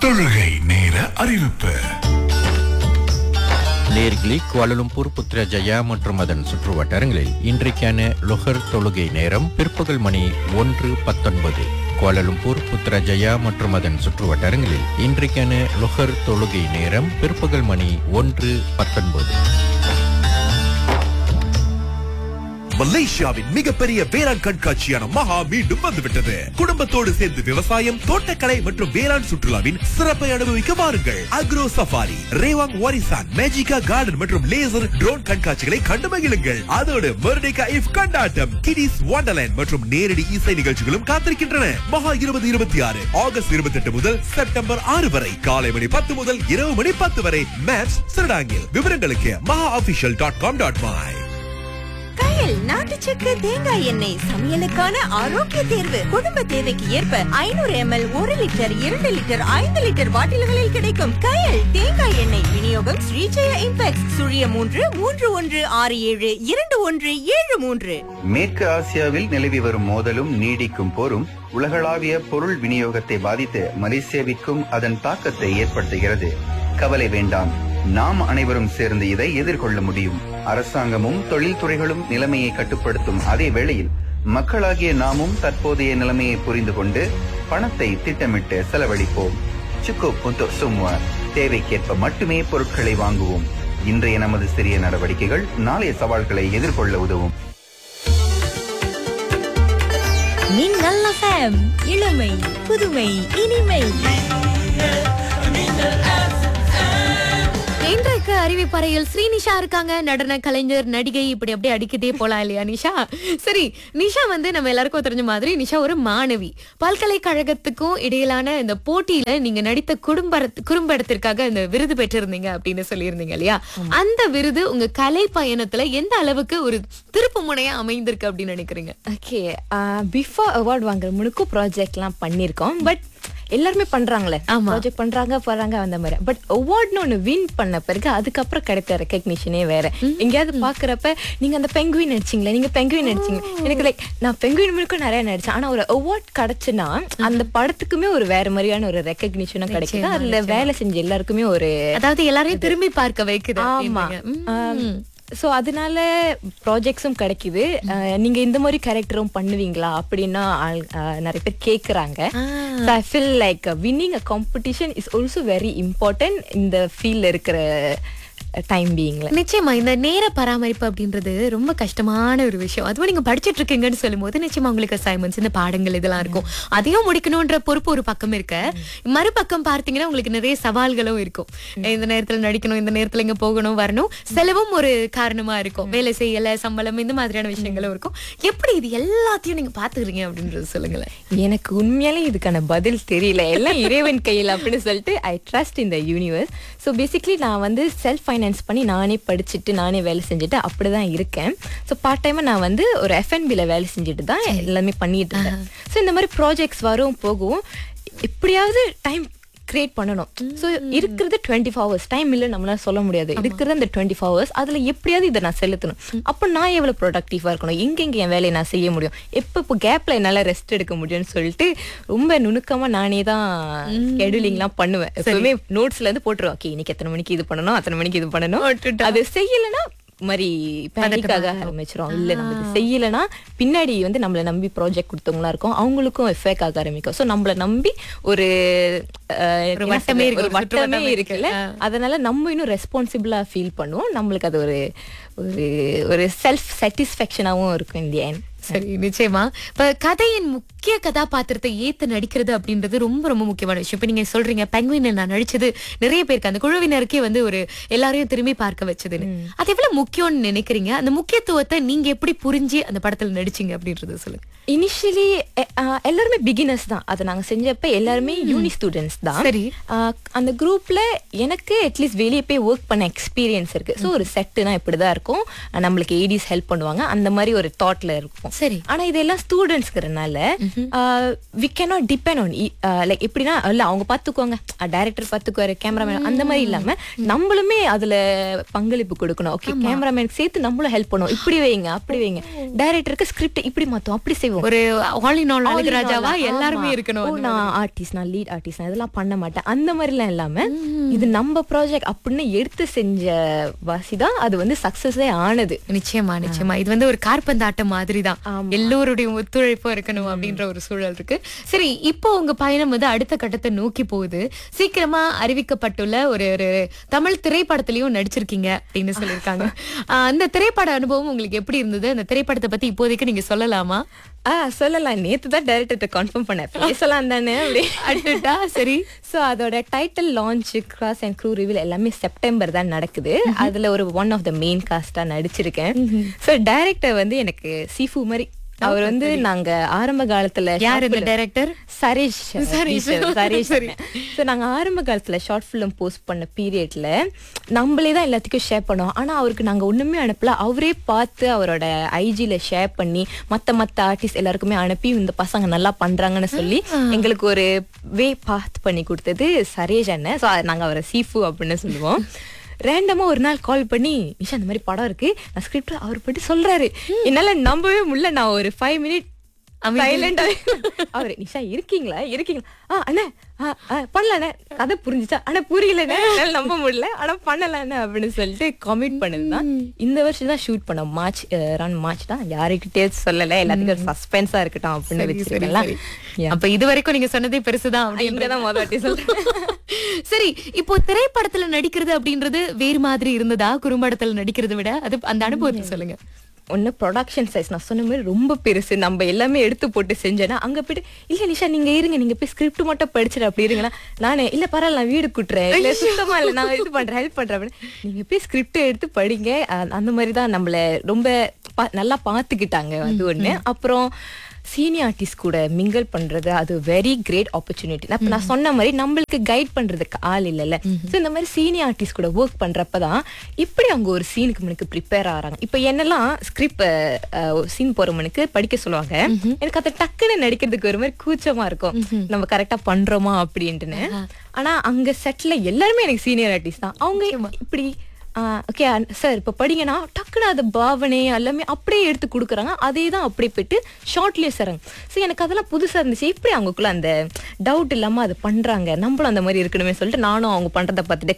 தொழுகை நேர அறிவிப்பு நேர்களி குவாலலும்பூர் புத்ரஜயா மற்றும் அதன் சுற்று வட்டாரங்களில் இன்றைக்கான லொஹர் தொழுகை நேரம் பிற்பகல் மணி ஒன்று பத்தொன்பது குவாலலும்பூர் புத்ரஜயா மற்றும் அதன் சுற்று வட்டாரங்களில் இன்றைக்கான லொஹர் தொழுகை நேரம் பிற்பகல் மணி ஒன்று பத்தொன்பது மலேசியாவின் மிகப்பெரிய வேளாண் கண்காட்சியான மகா மீண்டும் வந்துவிட்டது குடும்பத்தோடு சேர்ந்து விவசாயம் தோட்டக்கலை மற்றும் வேளாண் சுற்றுலாவின் சிறப்பை அனுபவிக்க வாருங்கள் agro safari Rewang Warisan Magica garden மற்றும் லேசர் ட்ரோன் கண்காட்சிகளை கண்டு மகிழுங்கள் அதோடு மெர்டிகா இஃப் கொண்டாட்டம் கிடிஸ் வண்டர்லேண்ட் மற்றும் நேரடி இசை நிகழ்ச்சிகளும் காத்திருக்கின்றன மகா இருபது இருபத்தி ஆறு ஆகஸ்ட் இருபத்தி எட்டு முதல் செப்டம்பர் ஆறு வரை காலை மணி பத்து முதல் இரவு மணி பத்து வரை மேப்ஸ் சிறடாங்கில் விவரங்களுக்கு MAHA official dot com dot my கையில் நாட்டு சக்கரை தேங்காய் எண்ணெய் சமையலுக்கான ஆரோக்கிய தேர்வு குடும்ப தேவைக்கு ஏற்ப ஐநூறு எம்எல் ஒரு லிட்டர் இரண்டு லிட்டர் ஐந்து லிட்டர் பாட்டில்களில் கிடைக்கும் கையில் தேங்காய் எண்ணெய் விநியோகம் ஸ்ரீஜெய இம்பெக்ஸ் சுழிய மூன்று மூன்று ஒன்று ஆறு ஏழு இரண்டு ஒன்று ஏழு மூன்று மேற்கு ஆசியாவில் நிலவி வரும் மோதலும் நீடிக்கும் போரும் உலகளாவிய பொருள் விநியோகத்தை பாதித்து மலேசியாவிற்கும் அதன் தாக்கத்தை ஏற்படுத்துகிறது கவலை வேண்டாம் நாம் அனைவரும் சேர்ந்து இதை எதிர்கொள்ள முடியும் அரசாங்கமும் தொழில்துறைகளும் நிலைமையை கட்டுப்படுத்தும் அதே வேளையில் மக்களாகிய நாமும் தற்போதைய நிலைமையை புரிந்து கொண்டு பணத்தை திட்டமிட்டு செலவழிப்போம் சுக்கு புத்து சும்மா தேவைக்கேற்ப மட்டுமே பொருட்களை வாங்குவோம் இன்றைய நமது சிறிய நடவடிக்கைகள் நாளைய சவால்களை எதிர்கொள்ள உதவும் மின்னல் எஃப்எம் இளமை புதுமை இனிமை இன்றைக்கு அறிவிப்பறையில் ஸ்ரீனிஷா இருக்காங்க நடன கலைஞர் நடிகை இப்படி அப்படியே அடிக்கிட்டே போலாம் இல்லையா நிஷா சரி நிஷா வந்து நம்ம எல்லாருக்கும் தெரிஞ்ச மாதிரி நிஷா ஒரு மாணவி பல்கலைக்கழகத்துக்கும் இடையிலான இந்த போட்டியில நீங்க நடித்த குடும்ப குறும்படத்திற்காக இந்த விருது பெற்றிருந்தீங்க அப்படின்னு சொல்லியிருந்தீங்க இல்லையா அந்த விருது உங்க கலை பயணத்துல எந்த அளவுக்கு ஒரு திருப்பு முனையா அமைந்திருக்கு அப்படின்னு நினைக்கிறீங்க ஓகே பிஃபோர் அவார்ட் வாங்குற முழுக்கும் ப்ராஜெக்ட்லாம் பண்ணியிருக்கோம் பட் எல்லாருமே பண்றாங்களே ஆமா. ப்ராஜெக்ட் பண்றாங்க போறாங்க அந்த மாதிரி பட் அவார்ட்னு ஒன்று வின் பண்ண பிறகு அதுக்கப்புறம் கிடைத்த ரெக்கக்னிஷனே வேற எங்கேயாவது பாக்குறப்ப நீங்க அந்த பெங்குவின் நடிச்சீங்களே நீங்க பெங்குவின் நடிச்சீங்க எனக்கு லைக் நான் பெங்குவின் முழுக்கும் நிறைய நடிச்சேன் ஆனா ஒரு அவார்ட் கிடைச்சுன்னா அந்த படத்துக்குமே ஒரு வேற மாதிரியான ஒரு ரெக்கக்னிஷனும் கிடைக்குது நிச்சயமா, அதுல வேலை செஞ்ச எல்லாருக்குமே ஒரு அதாவது எல்லாரையும் திரும்பி பார்க்க வைக்குது ஆமா அப்படின்றீங்க. ம். ஸோ அதனால ப்ராஜெக்ட்ஸும் கிடைக்குது அஹ் நீங்க இந்த மாதிரி கேரக்டரும் பண்ணுவீங்களா அப்படின்னா ஆள்- அஹ் நிறைய பேர் கேக்குறாங்க so I feel like winning a competition is also very important இந்த ஃபீல்ட்ல இருக்கிற டைம் பீயிங்ல நிச்சயமா இந்த நேர பராமரிப்பு அப்படின்றது ரொம்ப கஷ்டமான ஒரு விஷயம் அதுவும் நீங்க படிச்சிட்டு இருக்கீங்கன்னு சொல்லும்போது நிச்சயமா உங்களுக்கு அசைன்மெண்ட்ஸ் இந்த பாடங்கள் இதெல்லாம் இருக்கும் அதையும் முடிக்கணும்ன்ற பொறுப்பு ஒரு பக்கம் இருக்க மறுபக்கம் பார்த்தீங்கன்னா உங்களுக்கு நிறைய சவால்களும் இருக்கும் இந்த நேரத்துல நடிக்கணும் இந்த நேரத்துல இங்க போகணும் வரணும் செலவும் ஒரு காரணமா இருக்கும் வேலை செய்யல சம்பளம் இந்த மாதிரியான விஷயங்களும் இருக்கும் எப்படி இது எல்லாத்தையும் நீங்க பாத்துக்கிறீங்க அப்படின்றது சொல்லுங்களேன் எனக்கு உண்மையாலே இதுக்கான பதில் தெரியல எல்லாம் இறைவன் கையில் அப்படின்னு சொல்லிட்டு ஐ ட்ரஸ்ட் இந்த யூனிவர்ஸ் ஸோ பேசிக்லி நான் வந்து செல்ஃப் ஃபைனான்ஸ் பண்ணி நானே படிச்சுட்டு நானே வேலை செஞ்சுட்டு அப்படிதான் இருக்கேன் ஸோ பார்ட் டைமாக நான் வந்து ஒரு எஃப்என்பியில் வேலை செஞ்சுட்டு தான் எல்லாமே பண்ணிட்டு இருந்தேன் ஸோ இந்த மாதிரி ப்ராஜெக்ட்ஸ் வரும் போகும் எப்படியாவது டைம் கிரியேட் பண்ணணும் ஸோ இருக்கிறது டுவெண்ட்டி ஃபோர் ஹவர்ஸ் டைம் இல்லை நம்மளால சொல்ல முடியாது இருக்கிறது அந்த டுவெண்ட்டி ஃபோர் ஹவர்ஸ் அதில் எப்படியாவது இதை நான் செலுத்தணும் அப்போ நான் எவ்வளோ ப்ரொடக்டிவாக இருக்கணும் எங்கெங்க என் வேலையை நான் செய்ய முடியும் எப்போ இப்போ கேப்பில் என்னால் ரெஸ்ட் எடுக்க முடியும்னு சொல்லிட்டு ரொம்ப நுணுக்கமாக நானே தான் ஷெடியூலிங்லாம் பண்ணுவேன் எப்பவுமே நோட்ஸ்ல இருந்து போட்டுருவேன் ஓகே இன்னைக்கு எத்தனை மணிக்கு இது பண்ணணும் அத்தனை மணிக்கு இது பண்ணணும் அது செய்யலைன்னா மாதிரி பேனிக்காக ஆரம்பிச்சிரும் இல்ல நம்ம இது செய்யலைன்னா பின்னாடி வந்து நம்மளை நம்பி ப்ராஜெக்ட் கொடுத்தவங்களா இருக்கும் அவங்களுக்கும் எஃபெக்ட் ஆக ஆரம்பிக்கும் ஸோ நம்மள நம்பி ஒரு அஹ், ஒரு என்ன வட்டமே சொல்றது? இருக்கு, ஒரு ஒரு வட்டமே சுற்றுவட்டமே இருக்குல்ல இருக்கு. அதனால நம்ம இன்னும் ரெஸ்பான்சிபிளா ஃபீல் பண்ணுவோம் நம்மளுக்கு அது ஒரு ஒரு ஒரு செல்ஃப் சாட்டிஸ்ஃபேக்ஷனாகவும் இருக்கும் இந்த end. சரி நிச்சயமா இப்ப கதையின் முக்கிய கதாபாத்திரத்தை ஏத்து நடிக்கிறது அப்படின்றது ரொம்ப ரொம்ப முக்கியமான விஷயம் இப்ப நீங்க சொல்றீங்க பெங்குவின் நான் நடிச்சது நிறைய பேருக்கு அந்த குழுவினருக்கே வந்து ஒரு எல்லாரையும் திரும்பி பார்க்க வச்சதுன்னு அது எவ்வளவு முக்கியம்னு நினைக்கிறீங்க அந்த முக்கியத்துவத்தை நீங்க எப்படி புரிஞ்சு அந்த படத்துல நடிச்சீங்க அப்படின்றத சொல்லுங்க இனிஷியலி எல்லாருமே பிகினர்ஸ் தான் அதை நாங்க செஞ்சப்ப எல்லாருமே யூனி ஸ்டூடெண்ட்ஸ் தான் சரி. அஹ், அந்த குரூப்ல எனக்கு அட்லீஸ்ட் வெளியே போய் ஒர்க் பண்ண எக்ஸ்பீரியன்ஸ் இருக்கு ஸோ ஒரு செட்டுனா இப்படிதான் இருக்கும் அஹ், நம்மளுக்கு ஏடிஸ் ஹெல்ப் பண்ணுவாங்க அந்த மாதிரி ஒரு தாட்ல இருக்கும் சரி. ஆனா இதெல்லாம் ஸ்டூடெண்ட்ஸ்ங்கிறனால we cannot depend on like எப்படின்னா இல்ல அவங்க பாத்துக்குவாங்க டைரக்டர் பாத்துக்குவாரு கேமராமேன் அந்த மாதிரி இல்லாம நம்மளுமே அதுல பங்களிப்பு கொடுக்கணும் ஓகே கேமராமேனுக்கு சேர்த்து நம்மளும் ஹெல்ப் பண்ணுவோம் இப்படி வைங்க அப்படி வைங்க டைரக்டருக்கு ஸ்கிரிப்ட் இப்படி மாத்தோம் அப்படி செய்வோம் ஒரு all in all All in அழகராஜாவா all, எல்லாருமே ஆமா. இருக்கணும் ஓ, அந்த நான் ஆர்டிஸ்ட் நான் லீட் ஆர்டிஸ்ட் நான் இதெல்லாம் பண்ண மாட்டேன் அந்த மாதிரிலாம் இல்லாம இது நம்ம ப்ராஜெக்ட் அப்படின்னு எடுத்து செஞ்ச வாசி தான் அது வந்து சக்சஸே ஆனது நிச்சயமா நிச்சயமா இது வந்து ஒரு கார்பந்தாட்டம் மாதிரி தான் ஆமா. எல்லோருடைய ஒத்துழைப்பும் இருக்கணும் அப்படின்ற ஒரு சூழல் இருக்கு சரி இப்போ உங்க பயணம் வந்து அடுத்த கட்டத்தை நோக்கி போகுது சீக்கிரமா அறிவிக்கப்பட்டுள்ள ஒரு ஒரு தமிழ் திரைப்படத்திலயும் நடிச்சிருக்கீங்க அப்படின்னு சொல்லியிருக்காங்க ஆஹ் அந்த திரைப்பட அனுபவம் உங்களுக்கு எப்படி இருந்தது அந்த திரைப்படத்தை பத்தி இப்போதைக்கு நீங்க சொல்லலாமா ஆ சொல்லலாம் நேத்து தான் டைரக்டர் கன்ஃபார்ம் பண்ணேன் பேசலாம் தானே அப்படி அடடா, சரி ஸோ அதோட டைட்டில் லான்ச் கிராஸ் அண்ட் க்ரூ ரிவீல் எல்லாமே செப்டம்பர் தான் நடக்குது அதுல ஒரு ஒன் ஆஃப் த மெயின் காஸ்டா நடிச்சிருக்கேன் ஸோ டைரக்டர் வந்து எனக்கு சீஃபு மாதிரி அவர் வந்து நாங்க ஆரம்ப காலத்துல யார் short இந்த film- டைரக்டர் சரேஷ் சரேஷ். சரேஷ் சரி. ஸோ நாங்க ஆரம்ப காலத்துல ஷார்ட் ஃபிலிம் போஸ்ட் பண்ண பீரியட்ல நம்மளே தான் எல்லாத்துக்கும் ஷேர் பண்ணோம் ஆனா அவருக்கு நாங்க ஒண்ணுமே அனுப்பல அவரே பார்த்து அவரோட ஐஜில ஷேர் பண்ணி மத்த மத்த ஆர்டிஸ்ட் எல்லாருக்குமே அனுப்பி இந்த பசங்க நல்லா பண்றாங்கன்னு சொல்லி எங்களுக்கு ஒரு வே பாத் பண்ணி கொடுத்தது சரேஷ் அண்ணன் ஸோ நாங்க அவரை சீஃபு அப்படின்னு சொல்லுவோம் ரேண்டமா ஒரு நாள் கால் பண்ணி நிஷா இந்த மாதிரி படம் இருக்கு நான் ஸ்கிரிப்ட் அவர் பற்றி சொல்றாரு என்னால நம்பவே முடியல நான் ஒரு ஃபைவ் மினிட் சைலண்ட் அவரு நிஷா இருக்கீங்களா இருக்கீங்களா ஆ அண்ணே ஆ, ஆ, பண்ணல அண்ணே கதை புரிஞ்சுச்சா ஆனா புரியலண்ணே என்னால நம்ப முடியல ஆனா பண்ணல அண்ணே அப்படின்னு சொல்லிட்டு கமிட் பண்ணதுதான் இந்த வருஷம் தான் ஷூட் பண்ணோம் மார்ச் ரன் மார்ச் தான் யாருக்கிட்டே சொல்லல எல்லாத்துக்கும் சஸ்பென்ஸா இருக்கட்டும் அப்படின்னு வச்சிருக்கலாம் அப்ப இது வரைக்கும் நீங்க சொன்னதே பெருசுதான் அப்படின்ற இங்கதான் முதல் வாட்டி சொல்றேன் சரி இப்போ திரைப்படத்துல நடிக்கிறது அப்படின்றது வேறு மாதிரி இருந்ததா குறும்படத்துல நடிக்கிறதை விட அது அந்த அனுபவத்தை சொல்லுங்க ஒன்னு ப்ரொடக்ஷன் சைஸ் நான் சொன்ன மாதிரி ரொம்ப பெருசு நம்ம எல்லாமே எடுத்து போட்டு செஞ்சேன்னா அங்க போயிட்டு இல்ல நிஷா நீங்க இருங்க நீங்க போய் ஸ்கிரிப்ட் மட்டும் படிச்சிட அப்படி இருங்கன்னா நானே இல்ல பரவாயில்ல நான் வீடு கூட்டுறேன் இல்ல சுத்தமா இல்ல நான் இது பண்றேன் ஹெல்ப் பண்றேன் அப்படின்னு நீங்க போய் ஸ்கிரிப்ட் எடுத்து படிங்க அ- அந்த மாதிரி தான் நம்மள ரொம்ப பா- நல்லா பாத்துக்கிட்டாங்க அது ஒண்ணு அப்புறம் சீனியர் ஆர்டிஸ்ட் கூட மிங்கல் பண்றது அது வெரி கிரேட் ஆப்பர்ச்சுனிட்டி நான் இப்ப நான் சொன்ன மாதிரி நம்மளுக்கு கைட் பண்றதுக்கு ஆள் இல்லைல்ல ஸோ இந்த மாதிரி சீனியர் ஆர்டிஸ்ட் கூட ஒர்க் பண்றப்பதான் இப்படி அவங்க ஒரு சீனுக்கு மனுக்கு ப்ரிப்பேர் ஆறாங்க இப்போ என்னெல்லாம் ஸ்கிரிப்ட் சீன் போறவனுக்கு படிக்க சொல்லுவாங்க எனக்கு அதை டக்குன்னு நடிக்கிறதுக்கு ஒரு மாதிரி கூச்சமா இருக்கும் நம்ம கரெக்டா பண்றோமா அப்படின்ட்டுன்னு ஆனா அங்க செட்ல எல்லாருமே எனக்கு சீனியர் ஆர்டிஸ்ட் தான் அவங்க இப்படி ஓகே சார் இப்போ படிங்கன்னா டக்குன்னு அது பாவனை எல்லாமே அப்படியே எடுத்து கொடுக்குறாங்க அதே தான் அப்படியே போயிட்டு ஷார்ட்லேயே சரங்க ஸோ எனக்கு அதெல்லாம் புதுசாக இருந்துச்சு இப்படி அவங்களுக்குள்ள அந்த டவுட் இல்லாமல் அது பண்ணுறாங்க நம்மளும் அந்த மாதிரி இருக்கணுமே சொல்லிட்டு நானும் அவங்க பண்ணுறதை பார்த்துட்டு